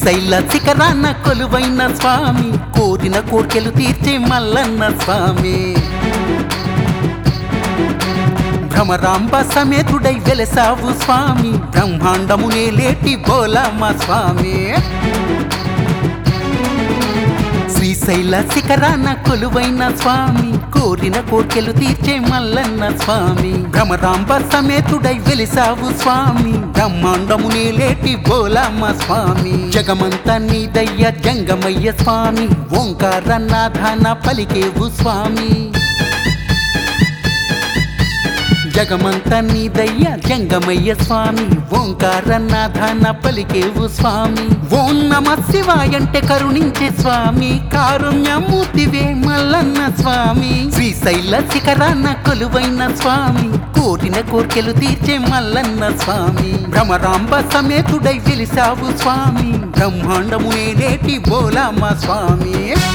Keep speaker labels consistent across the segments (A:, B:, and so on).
A: శ్రీశైల శిఖరాన కొలువైన స్వామి కోరిన కోర్కెలు తీర్చే మల్లన్న స్వామి భ్రమరాంబ సమేతుడై వెలసావు స్వామి బ్రహ్మాండమునే లేటి బోలమ్మ స్వామి శ్రీశైల శిఖరాన కొలువైన స్వామి కోరిన కోర్కెలు తీర్చే మల్లన్న స్వామి భ్రమరాంబ సమేతుడై వెలిసావు స్వామి బ్రహ్మాండమునే లేటి బోలమ్మ స్వామి జగమంత నీదయ్య జంగమయ్య స్వామి ఓంకార నాథాన పలికేవు స్వామి జగమంత నీదయ్య జంగమయ్య స్వామి ఓంకార నాథాన పలికేవు స్వామి ఓం నమ శివాయంటే కరుణించే స్వామి కారుణ్యమూర్తివే మల్లన్న స్వామి శ్రీశైల శిఖరాన కొలువైన స్వామి కోరిన కోర్కెలు తీర్చే మల్లన్న స్వామి భ్రమరాంబ సమేతుడై వెలిసావు స్వామి బ్రహ్మాండమునే లేటి బోలామ స్వామి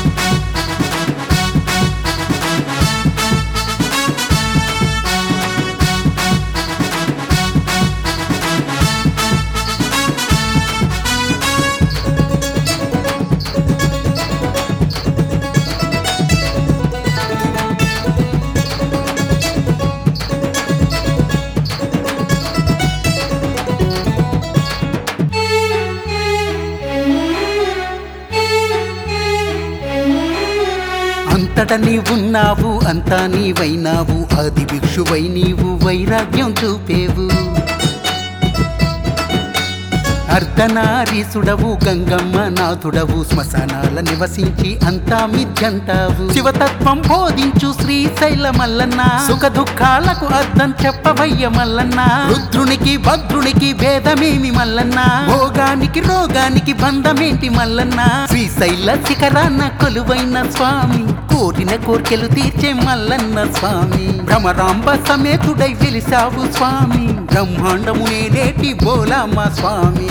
A: అంతట నీవున్నావు అంతా నీవైనావు ఆది భిక్షువై నీవు వైరాగ్యం చూపేవు అర్ధనారీసుడవు గంగమ్మ నాథుడవు శ్మశానాల నివసించి అంతా మిథ్యంటావు శివతత్వం బోధించు శ్రీశైల మల్లన్న సుఖ దుఃఖాలకు అర్థం చెప్పవయ్య మల్లన్న రుద్రునికి భద్రునికి భేదమేమి మల్లన్న భోగానికి రోగానికి బంధమేంటి మల్లన్న శ్రీశైల శిఖరాన కొలువైన స్వామి కోరిన కోర్కెలు తీర్చే మల్లన్న స్వామి భ్రమరాంబ సమేతుడై వెలిసావు స్వామి బ్రహ్మాండమునే లేటి బోలామ స్వామి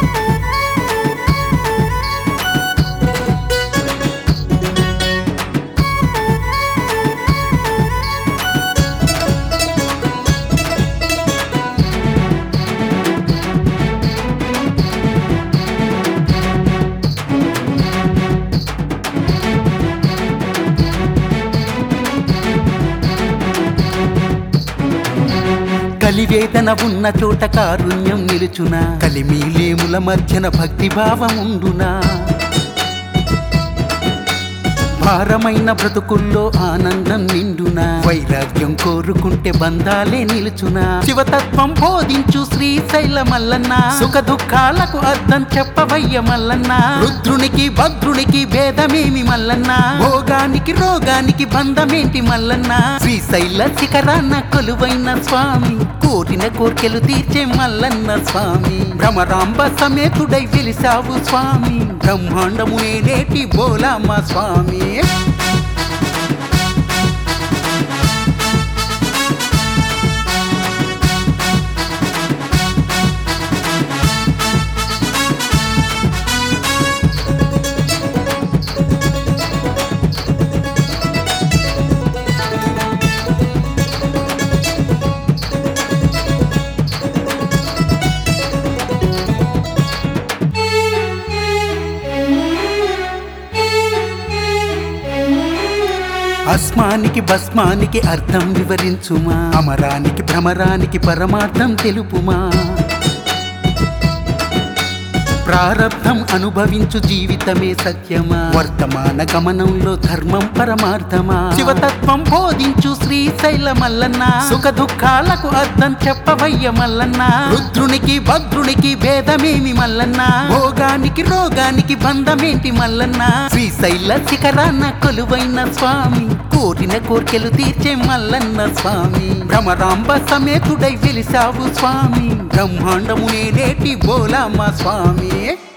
A: కలివేదన ఉన్న చోట కారుణ్యం నిలుచునా కలిమీలేముల మధ్యన భక్తి భావముండునా భారమైన బ్రతుకుల్లో ఆనందం నిండునా వైరాగ్యం కోరుకుంటే బంధాలే నిలుచునా శివతత్వం బోధించు శ్రీశైల మల్లన్న సుఖ దుఃఖాలకు అర్థం చెప్పవయ్య మల్లన్న రుద్రునికి భద్రునికి భేదమేమి మల్లన్న భోగానికి రోగానికి బంధమేంటి మల్లన్న శ్రీశైల శిఖరాన కొలువైన స్వామి కోరిన కోర్కెలు తీర్చే మల్లన్న స్వామి భ్రమరాంబ సమేతుడై వెలిసావు స్వామి బ్రహ్మాండమునే లేటి బోలామ స్వామి అస్మానికి భస్మానికి అర్థం వివరించుమా అమరానికి భ్రమరానికి పరమార్థం తెలుపుమా ప్రారబ్ధం అనుభవించు జీవితమే సత్యమా వర్తమాన గమనంలో ధర్మం పరమార్థమా శివతత్వం బోధించు శ్రీశైల మల్లన్న సుఖ దుఃఖాలకు అర్థం చెప్పవయ్య మల్లన్న రుద్రునికి భద్రునికి భేదమేమి మల్లన్న భోగానికి రోగానికి బంధమేంటి మల్లన్న శ్రీశైల శిఖరాన కొలువైన స్వామి కోరిన కోర్కెలు తీర్చే మల్లన్న స్వామి భ్రమరాంబ సమేతుడై వెలిసావు స్వామి బ్రహ్మాండమునే లేటి బోలామ స్వామి